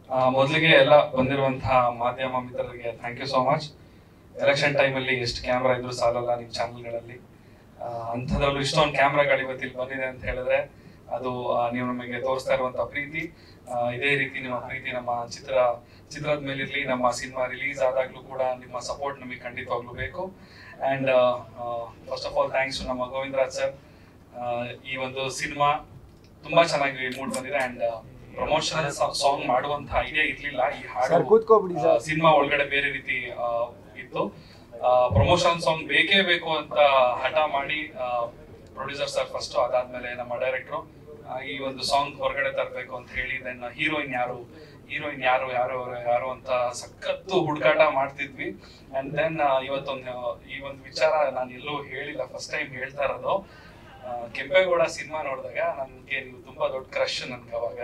ಆ, ಮೊದಲಿಗೆ ಎಲ್ಲ ಬಂದಿರುವಂತಹ ಮಾಧ್ಯಮ ಮಿತ್ರರಿಗೆ thank you so much election ಟೈಮಲ್ಲಿ ಎಷ್ಟು ಕ್ಯಾಮ್ರಾ ಇದ್ರು ಸಾಲಲ್ಲ ನಿಮ್ಮ ಚಾನಲ್ಗಳಲ್ಲಿ ಅಂಥದ್ರಲ್ಲೂ ಇಷ್ಟೊಂದು ಕ್ಯಾಮ್ರಾಗಳು ಇವತ್ತು ಇಲ್ಲಿ ಬಂದಿದೆ ಅಂತ ಹೇಳಿದ್ರೆ ಅದು ಆ, ನೀವು ನಮಗೆ ತೋರಿಸ್ತಾ ಇರುವಂತಹ ಪ್ರೀತಿ ಆ, ಇದೇ ರೀತಿ ನಿಮ್ಮ ಪ್ರೀತಿ ನಮ್ಮ ಚಿತ್ರ ಚಿತ್ರದ ಮೇಲಿರ್ಲಿ ನಮ್ಮ ಸಿನಿಮಾ ರಿಲೀಸ್ ಆದಾಗ್ಲೂ ಕೂಡ ನಿಮ್ಮ ಸಪೋರ್ಟ್ ನಮಗೆ ಖಂಡಿತವಾಗ್ಲೂ ಬೇಕು and first of all thanks ನಮ್ಮ ಗೋವಿಂದರಾಜ್ ಸರ್ ಈ ಒಂದು ಸಿನಿಮಾ ತುಂಬಾ ಚೆನ್ನಾಗಿ ಮೂಡ್ ಬಂದಿದೆ ಅಂಡ್ ಪ್ರಮೋಷನಲ್ ಸಾಂಗ್ ಮಾಡುವಂತ ಐಡಿಯಾ ಇರ್ಲಿಲ್ಲ ಈ ಸರ್ ಹಾಡು ಕೂತ್ಕೊಬಿಡಿ ಸರ್ ಸಿನಿಮಾ ಒಳಗಡೆ ಬೇರೆ ರೀತಿ ಆ, ಇತ್ತು ಪ್ರಮೋಷನ್ ಸಾಂಗ್ ಬೇಕೇ ಬೇಕು ಅಂತ ಹಠ ಮಾಡಿ ಪ್ರೊಡ್ಯೂಸರ್ ಸರ್ ಫಸ್ಟ್ ಅದಾದ್ಮೇಲೆ ನಮ್ಮ ಡೈರೆಕ್ಟ್ರು ಈ ಒಂದು ಸಾಂಗ್ ಹೊರಗಡೆ ತರಬೇಕು ಅಂತ ಹೇಳಿ ದೆನ್ ಹೀರೋಯಿನ್ ಯಾರು ಹೀರೋಯಿನ್ ಯಾರು ಯಾರು ಅವ್ರು ಯಾರು ಅಂತ ಸಖತ್ತು ಹುಡುಕಾಟ ಮಾಡ್ತಿದ್ವಿ ಅಂಡ್ ದೆನ್ ಇವತ್ತೊಂದು ಈ ಒಂದು ವಿಚಾರ ನಾನು ಎಲ್ಲೂ ಹೇಳಿಲ್ಲ ಫಸ್ಟ್ ಟೈಮ್ ಹೇಳ್ತಾ ಇರೋದು ಆ, ಕೆಂಪೇಗೌಡ ಸಿನಿಮಾ ನೋಡಿದಾಗ ನನ್ಗೆ ನೀವು ತುಂಬಾ ದೊಡ್ಡ ಕ್ರಶ್ ನನ್ಗೆ ಅವಾಗ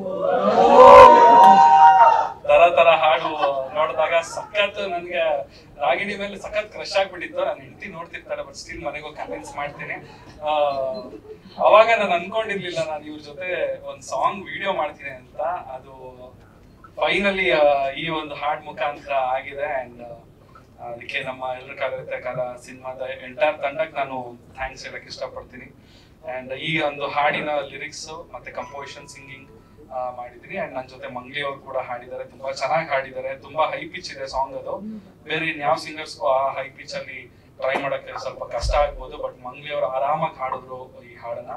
ತರ ತರ ಹಾಡು ನೋಡಿದಾಗ ಸಖತ್ ನನ್ಗೆ ರಾಗಿಣಿ ಮೇಲೆ ಸಖತ್ ಕ್ರಶ್ ಆಗ್ಬಿಟ್ಟಿತ್ತು ನಾನು ಹೆಂಡತಿ ನೋಡ್ತಿರ್ತಾರೆ ಬಟ್ ಸ್ಟಿಲ್ ಮನೆಗೆ ಕನ್ವಿನ್ಸ್ ಮಾಡ್ತೀನಿ ಆ, ಅವಾಗ ನಾನು ಅನ್ಕೊಂಡಿರ್ಲಿಲ್ಲ ನಾನು ಇವ್ರ ಜೊತೆ ಒಂದ್ ಸಾಂಗ್ ವಿಡಿಯೋ ಮಾಡ್ತೀನಿ ಅಂತ ಅದು ಫೈನಲಿ ಈ ಒಂದು ಹಾಡ್ ಮುಖಾಂತರ ಆಗಿದೆ ಅಂಡ್ ಅದಕ್ಕೆ ನಮ್ಮ ಎಲ್ಲರ ಕಾಲത്തെ ಕಾಲ ಸಿನಿಮಾದ ಎಂಟೈರ್ ತಂಡಕ್ಕೆ ನಾನು ಥ್ಯಾಂಕ್ಸ್ ಹೇಳಕ್ ಇಷ್ಟಪಡ್ತೀನಿ ಅಂಡ್ ಈ ಒಂದು ಹಾಡಿನ ಲಿರಿಕ್ಸ್ ಮತ್ತೆ ಕಂಪೋಸಿಷನ್ ಸಿಂಗಿಂಗ್ ಮಾಡಿದೀನಿ ಅಂಡ್ ನನ್ನ ಜೊತೆ ಮಂಗ್ಲಿ ಅವ್ರು ಕೂಡ ಹಾಡಿದ್ದಾರೆ ತುಂಬಾ ಚೆನ್ನಾಗಿ ಹಾಡಿದ್ದಾರೆ ತುಂಬಾ ಹೈ ಪಿಚ್ ಇದೆ ಸಾಂಗ್ ಅದು ಬೇರೆ ಯಾವ ಸಿಂಗರ್ಸ್ ಆ ಹೈ ಪಿಚ್ ಅಲ್ಲಿ ಟ್ರೈ ಮಾಡಕ್ಕೆ ಸ್ವಲ್ಪ ಕಷ್ಟ ಆಗ್ಬೋದು ಬಟ್ ಮಂಗ್ಲಿ ಅವರು ಆರಾಮಾಗಿ ಹಾಡಿದ್ರು ಈ ಹಾಡನ್ನ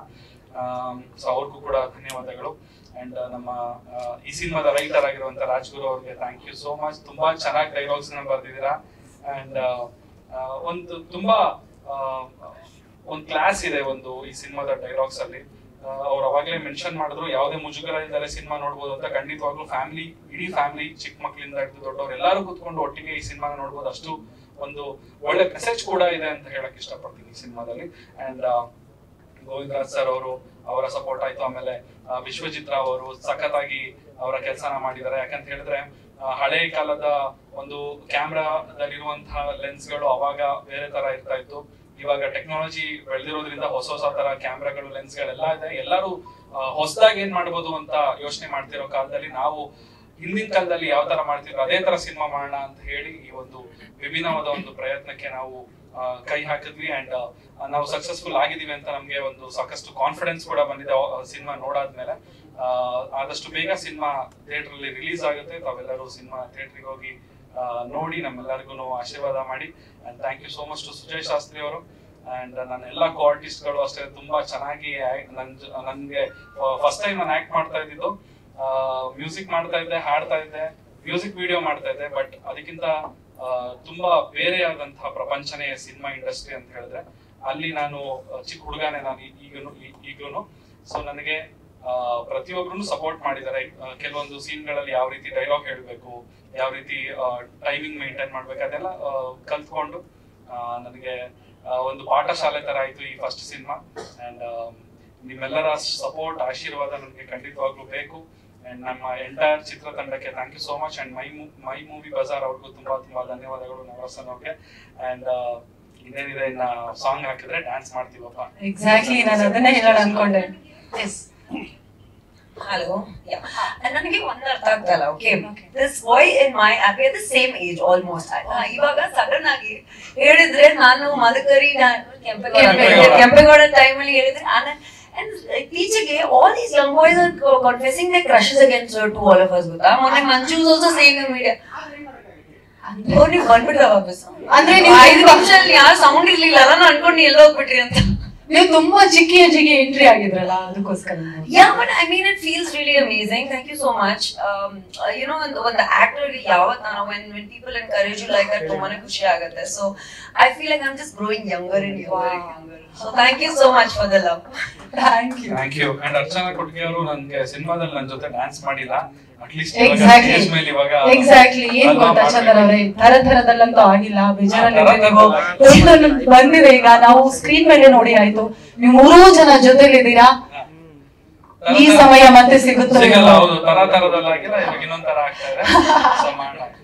ಸೊ ಅವ್ರಿಗೂ ಕೂಡ ಧನ್ಯವಾದಗಳು ಅಂಡ್ ನಮ್ಮ ಆ, ಈ ಸಿನಿಮಾದ ರೈಟರ್ ಆಗಿರುವಂತ ರಾಜ್ಗುರು ಅವ್ರಿಗೆ ಥ್ಯಾಂಕ್ ಯು ಸೋ ಮಚ್ ತುಂಬಾ ಚೆನ್ನಾಗಿ ಡೈಲಾಗ್ಸ್ ನ ಬರ್ದಿದ್ದೀರಾ ಅಂಡ್ ಒಂದು ತುಂಬಾ ಆ, ಒಂದ್ ಕ್ಲಾಸ್ ಇದೆ ಒಂದು ಈ ಸಿನಿಮಾದ ಡೈಲಾಗ್ಸ್ ಅಲ್ಲಿ ಅವ್ರು ಅವಾಗಲೇ ಮೆನ್ಷನ್ ಮಾಡಿದ್ರು ಯಾವುದೇ ಮುಜುಗರ ಇಲ್ಲದೆ ಸಿನಿಮಾ ನೋಡ್ಬೋದು ಅಂತ ಖಂಡಿತವಾಗ್ಲೂ ಫ್ಯಾಮಿಲಿ ಇಡೀ ಫ್ಯಾಮಿಲಿ ಚಿಕ್ಕ ಮಕ್ಕಳಿಂದ ಹಿಡಿದು ದೊಡ್ಡವ್ರು ಎಲ್ಲರೂ ಕೂತ್ಕೊಂಡು ಒಟ್ಟಿಗೆ ಈ ಸಿನಿಮಾನ ನೋಡ್ಬೋದು ಅಷ್ಟು ಒಂದು ಒಳ್ಳೆ ಮೆಸೇಜ್ ಕೂಡ ಇದೆ ಅಂತ ಹೇಳಕ್ ಇಷ್ಟಪಡ್ತೀನಿ ಈ ಸಿನಿಮಾದಲ್ಲಿ ಅಂಡ್ ಗೋವಿಂದರಾಜ್ ಸರ್ ಅವರು ಅವರ ಸಪೋರ್ಟ್ ಆಯ್ತು ಆಮೇಲೆ ಆ, ವಿಶ್ವಜಿತ್ ರಾವ್ ಅವರು ಸಖತ್ತಾಗಿ ಅವರ ಕೆಲಸನ ಮಾಡಿದ್ದಾರೆ ಯಾಕಂತ ಹೇಳಿದ್ರೆ ಆ, ಹಳೆ ಕಾಲದ ಒಂದು ಕ್ಯಾಮ್ರಾದಲ್ಲಿರುವಂತಹ ಲೆನ್ಸ್ಗಳು ಅವಾಗ ಬೇರೆ ತರ ಇರ್ತಾ ಇತ್ತು ಇವಾಗ ಟೆಕ್ನಾಲಜಿ ಬೆಳೆದಿರೋದ್ರಿಂದ ಹೊಸ ಹೊಸ ತರ ಕ್ಯಾಮ್ರಾಗಳು ಲೆನ್ಸ್ಗಳೆಲ್ಲ ಇದೆ ಎಲ್ಲರೂ ಹೊಸದಾಗಿ ಏನ್ ಮಾಡ್ಬೋದು ಅಂತ ಯೋಚನೆ ಮಾಡ್ತಿರೋ ಕಾಲದಲ್ಲಿ ನಾವು ಹಿಂದಿನ ಕಾಲದಲ್ಲಿ ಯಾವ ತರ ಮಾಡ್ತಿದ್ರು ಅದೇ ತರ ಸಿನಿಮಾ ಮಾಡೋಣ ಅಂತ ಹೇಳಿ ಈ ಒಂದು ವಿಭಿನ್ನವಾದ ಒಂದು ಪ್ರಯತ್ನಕ್ಕೆ ನಾವು ಆ, ಕೈ ಹಾಕಿದ್ವಿ ಅಂಡ್ ನಾವು ಸಕ್ಸಸ್ಫುಲ್ ಆಗಿದೀವಿ ಅಂತ ನಮ್ಗೆ ಒಂದು ಸಾಕಷ್ಟು ಕಾನ್ಫಿಡೆನ್ಸ್ ಕೂಡ ಬಂದಿದೆ ಸಿನಿಮಾ ನೋಡಾದ್ಮೇಲೆ ಆ, ಆದಷ್ಟು ಬೇಗ ಸಿನಿಮಾ ಥಿಯೇಟರ್ ಅಲ್ಲಿ ರಿಲೀಸ್ ಆಗುತ್ತೆ ತಾವೆಲ್ಲರೂ ಸಿನಿಮಾ ಥಿಯೇಟರ್ಗೆ ಹೋಗಿ ಆ, ನೋಡಿ ನಮ್ಮೆಲ್ಲರಿಗೂ ಆಶೀರ್ವಾದ ಮಾಡಿ and thank you so much to Sujay Shastri ಅವರು ಅಂಡ್ ನನ್ನ ಎಲ್ಲ ಕೋ ಗಳು ಅಷ್ಟೇ ತುಂಬಾ ಚೆನ್ನಾಗಿ act- ನನ್ ಜೊ- ನನ್ಗೆ ಫಸ್ಟ್ ಟೈಮ್ ನಾನು ಆಕ್ಟ್ ಮಾಡ್ತಾ ಇದ್ದಿದ್ದು ಮ್ಯೂಸಿಕ್ ಮಾಡ್ತಾ ಇದ್ದೆ ಹಾಡ್ತಾ ಇದ್ದೆ ಮ್ಯೂಸಿಕ್ ವಿಡಿಯೋ ಮಾಡ್ತಾ ಇದ್ದೆ ಬಟ್ ಅದಕ್ಕಿಂತ ಆ, ತುಂಬಾ ಬೇರೆಯಾದಂತಹ ಪ್ರಪಂಚನೇ ಸಿನಿಮಾ ಇಂಡಸ್ಟ್ರಿ ಅಂತ ಹೇಳಿದ್ರೆ ಅಲ್ಲಿ ನಾನು ಆ, ಚಿಕ್ಕ ಹುಡುಗನೇ ನಾನು ಈಗನು ಈಗಲೂ ಸೊ ನನಗೆ ಪ್ರತಿಯೊಬ್ಬರು ಸಪೋರ್ಟ್ ಮಾಡಿದ್ದಾರೆ ಆ, ಕೆಲವೊಂದು ಸೀನ್ಗಳಲ್ಲಿ ಯಾವ ರೀತಿ ಡೈಲಾಗ್ ಹೇಳಬೇಕು ಯಾವ ರೀತಿ ಟೈಮಿಂಗ್ ಮೇಂಟೈನ್ ಮಾಡ್ಬೇಕು ಅದೆಲ್ಲ ಆ, ಕಲ್ತ್ಕೊಂಡು ಆ, ನನಗೆ ಆ, ಒಂದು ಪಾಠಶಾಲೆ ತರ ಆಯ್ತು ಈ ಫಸ್ಟ್ ಸಿನಿಮಾ ಅಂಡ್ ನಿಮ್ಮೆಲ್ಲರ ಸಪೋರ್ಟ್ ಆಶೀರ್ವಾದ ನನಗೆ ಖಂಡಿತವಾಗ್ಲೂ ಬೇಕು ಅಂಡ್ ನಮ್ಮ ಎಂಟೈರ್ ಚಿತ್ರತಂಡಕ್ಕೆ thank you so much and my my movie Bazaar ಅವ್ರಿಗೂ ತುಂಬಾ ತುಂಬಾ ಧನ್ಯವಾದಗಳು ನವರಸನ್ ಅವ್ರಿಗೆ ಅಂಡ್ ಇನ್ನೇನಿದೆ ಇನ್ನ ಸಾಂಗ್ ಹಾಕಿದ್ರೆ ಡ್ಯಾನ್ಸ್ ಮಾಡ್ತೀವಪ್ಪ ಎಕ್ಸಾಕ್ಟ್ಲಿ ನಾನು ಅದನ್ನೇ ಹೇಳೋಣ ಅನ್ಕೊಂಡೆ ಎಸ್ ಹಲೋ ನನಗೆ ಒಂದ್ ಅರ್ಥ ಆಗ್ತಲ್ಲ okay this boy in my we are the same age almost ಇವಾಗ ಸಡನ್ ಆಗಿ ಹೇಳಿದ್ರೆ ನಾನು ಮದಕರಿ ಕೆಂಪೇಗೌಡ ಕೆಂಪೇಗೌಡ. ಕೆಂಪೇಗೌಡ ಟೈಮ್ ಅಲ್ಲಿ ಹೇಳಿದ್ರೆ ಅಂಡ್ ಇತ್ತೀಚೆಗೆ all these young boys are confessing their crushes against to all of us ಗೊತ್ತಾ ಮೊನ್ನೆ Manju also same in media ಓ ನೀವು ಬಂದ್ಬಿಟ್ರ ವಾಪಸ್ ಅಂದ್ರೆ ನೀವು ಐದು ನಿಮಿಷದಲ್ಲಿ ಯಾರು ಸೌಂಡ್ ಇರ್ಲಿಲ್ಲ ನಾನು ಅನ್ಕೊಂಡು ಎಲ್ಲ ಹೋಗ್ಬಿಟ್ರಿ ಅಂತ ನೀವು ತುಂಬಾ ಚಿಕ್ಕ ಏಜಿಗೆ ಎಂಟ್ರಿ ಆಗಿದ್ರಲ್ಲ ಅದಕ್ಕೋಸ್ಕರ ನಾನು. Yeah, but I mean, it feels really amazing. Thank you so much. Um, uh, you know, when when the actor ಯಾವತ್ ನಾನು when when people encourage you like that, ತುಂಬಾನೇ ಖುಷಿ ಆಗುತ್ತೆ. So I feel like I'm just growing younger and younger and younger. So thank you so much for the love. Thank you. Thank you and Archana Kottige ಅವರು ನನ್ಗೆ ಸಿನಿಮಾದಲ್ಲಿ ನನ್ನ ಜೊತೆ dance ಮಾಡಿಲ್ಲ at least Exactly. Stage ಮೇಲೆ ಇವಾಗ ಎಕ್ಸಾಕ್ಟ್ಲಿ ಏನ್ ಅಲ್ವಾ ಗೊತ್ತಾ ಚಂದನ್ ಮಾಡ್ಬೇಕು. ಅವ್ರೆ ತರ ತರದಲ್ಲಂತೂ ಆಗಿಲ್ಲ ಬೇಜಾರಲ್ಲಿ ತರ ನೀವು ತರದಲ್ಲಿ ಒಂದೊಂದು ಬಂದಿದೆ ಈಗ ನಾವು ಸ್ಕ್ರೀನ್ ಮೇಲೆ ನೋಡಿ ಆಯ್ತು ನೀವು ಮೂರೂ ಜನ ಜೊತೆಲಿದ್ದೀರಾ ಈ ಸಮಯ ಮತ್ತೆ ಸಿಗುತ್ತೋ ಸಿಗಲ್ಲ ಇಲ್ವೋ? ಹೌದು ತರ ತರದಲ್ಲಾಗಿಲ್ಲ ಇವಾಗ ಇನ್ನೊಂದ್ ತರ ಆಗ್ತಾ ಇದೆ ಸೊ ಮಾಡೋಣ